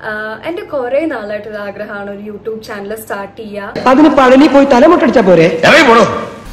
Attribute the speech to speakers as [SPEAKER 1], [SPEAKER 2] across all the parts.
[SPEAKER 1] ആഹ് എന്റെ കുറെ നാളായിട്ടൊരു ആഗ്രഹമാണ് ഒരു യൂട്യൂബ് ചാനൽ സ്റ്റാർട്ട് ചെയ്യുക
[SPEAKER 2] അതിന് പഴനി പോയി തലമുട്ടടിച്ചാ പോരെ
[SPEAKER 3] ഇറങ്ങി പോണോ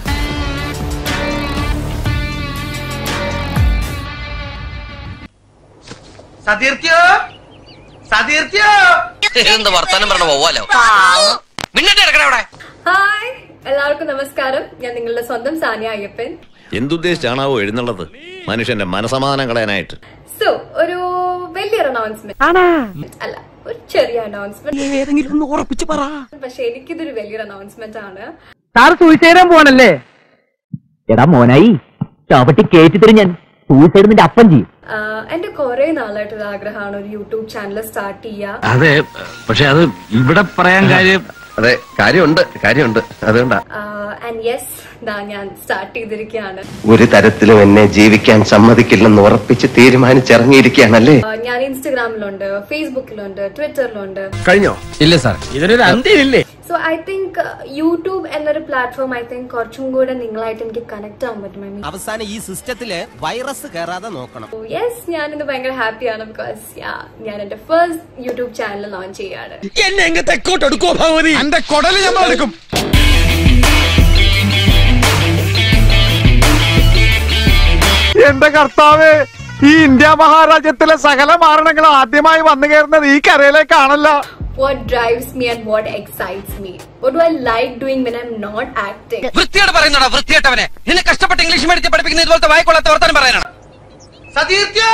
[SPEAKER 4] സതീർത്ഥ്യോ സതീർത്ഥ്യോ
[SPEAKER 5] എന്ത് വർത്താനം പറഞ്ഞ പോവാലോ മിന്നിട്ട് ഇറക്കണ അവിടെ
[SPEAKER 1] ഹായ് എല്ലാവർക്കും നമസ്കാരം ഞാൻ നിങ്ങളുടെ സ്വന്തം സാനിയ അയ്യപ്പൻ
[SPEAKER 6] എന്തുദ്ദേശിച്ചാണാവോ എഴുന്നള്ളത് മനുഷ്യന്റെ മനസമാധാനം കളയാനായിട്ട്
[SPEAKER 1] സോ ഒരു വലിയൊരു അനൗൺസ്മെന്റ് അല്ല ഒരു ചെറിയ അനൗൺസ്മെന്റ്
[SPEAKER 2] ഏതെങ്കിലും ഒന്ന് ഉറപ്പിച്ച് പറ
[SPEAKER 1] പക്ഷെ എനിക്കിതൊരു വലിയൊരു അനൗൺസ്മെന്റ് ആണ്
[SPEAKER 2] സാർ സൂയിസൈഡ് പോവാണല്ലേ
[SPEAKER 7] എടാ മോനായി ചവിട്ടി കേറ്റി തരും ഞാൻ സൂയിസൈഡ് നിന്റെ അപ്പം ചെയ്യും
[SPEAKER 1] ആഹ് എന്റെ കുറെ നാളായിട്ടൊരു ആഗ്രഹമാണ് ഒരു യൂട്യൂബ് ചാനൽ സ്റ്റാർട്ട് ചെയ്യുക
[SPEAKER 8] അതെ പക്ഷെ അത് ഇവിടെ പറയാൻ കാര്യം
[SPEAKER 3] അതെ കാര്യമുണ്ട് കാര്യമുണ്ട് അതുകൊണ്ടാ
[SPEAKER 1] ആൻഡ് യെസ് ദാ ഞാൻ സ്റ്റാർട്ട് ചെയ്തിരിക്കുകയാണ്
[SPEAKER 3] ഒരു തരത്തിലും എന്നെ ജീവിക്കാൻ സമ്മതിക്കില്ലെന്ന് ഉറപ്പിച്ച് തീരുമാനിച്ചിറങ്ങിയിരിക്കുകയാണല്ലേ
[SPEAKER 1] ആഹ് ഞാൻ ഇൻസ്റ്റഗ്രാമിലുണ്ട് ഫേസ്ബുക്കിലുണ്ട് ട്വിറ്ററിലുണ്ട്
[SPEAKER 3] കഴിഞ്ഞോ
[SPEAKER 8] ഇല്ല സാർ
[SPEAKER 2] ഇതിനൊരു അന്ത്യമില്ലേ
[SPEAKER 1] സോ ഐ തിങ്ക് യൂട്യൂബ് എന്നൊരു പ്ലാറ്റ്ഫോം ഐ തിങ്ക് കുറച്ചും കൂടെ നിങ്ങളായിട്ട് എനിക്ക് കണക്ട് ആവാൻ പറ്റും ഐ മീൻ
[SPEAKER 9] അവസാനം ഈ സിസ്റ്റത്തില് വൈറസ് കയറാതെ നോക്കണം
[SPEAKER 1] യെസ് ഞാനിന്ന് ഭയങ്കര ഹാപ്പിയാണ് ബിക്കോസ് ഞാൻ എന്റെ ഫസ്റ്റ് യൂട്യൂബ് ചാനൽ ലോഞ്ച് ചെയ്യാണ്
[SPEAKER 2] എന്നെ എങ്ങ തെക്കോട്ട് എടുക്കോ ഭഗവതി
[SPEAKER 8] എന്റെ കൊടല് നമ്മൾ എടുക്കും
[SPEAKER 10] എന്റെ കർത്താവ് ഈ ഇന്ത്യ മഹാരാജ്യത്തിലെ സകല മാരണങ്ങൾ ആദ്യമായി വന്നു കയറുന്നത് ഈ കരയിലേക്കാണല്ലോ
[SPEAKER 1] what drives me and what excites me what do I like doing when I am not acting
[SPEAKER 5] വൃത്തിയോട് പറയുന്നോടാ വൃത്തിയേട്ടവനെ നിന്നെ കഷ്ടപ്പെട്ട് ഇംഗ്ലീഷ് മീഡിയത്തിൽ പഠിപ്പിക്കുന്ന ഇതുപോലത്തെ വായിക്കൊള്ളാത്ത വർത്താനം പറയാനാണ്
[SPEAKER 4] സതീർത്ഥ്യോ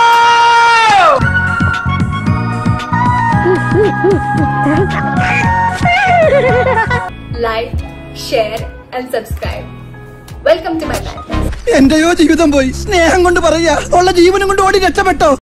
[SPEAKER 1] like share and subscribe welcome to my channel
[SPEAKER 2] എന്റെയോ ജീവിതം പോയി സ്നേഹം കൊണ്ട് പറയാ ഉള്ള ജീവനും കൊണ്ട് ഓടി രക്ഷപ്പെട്ടോ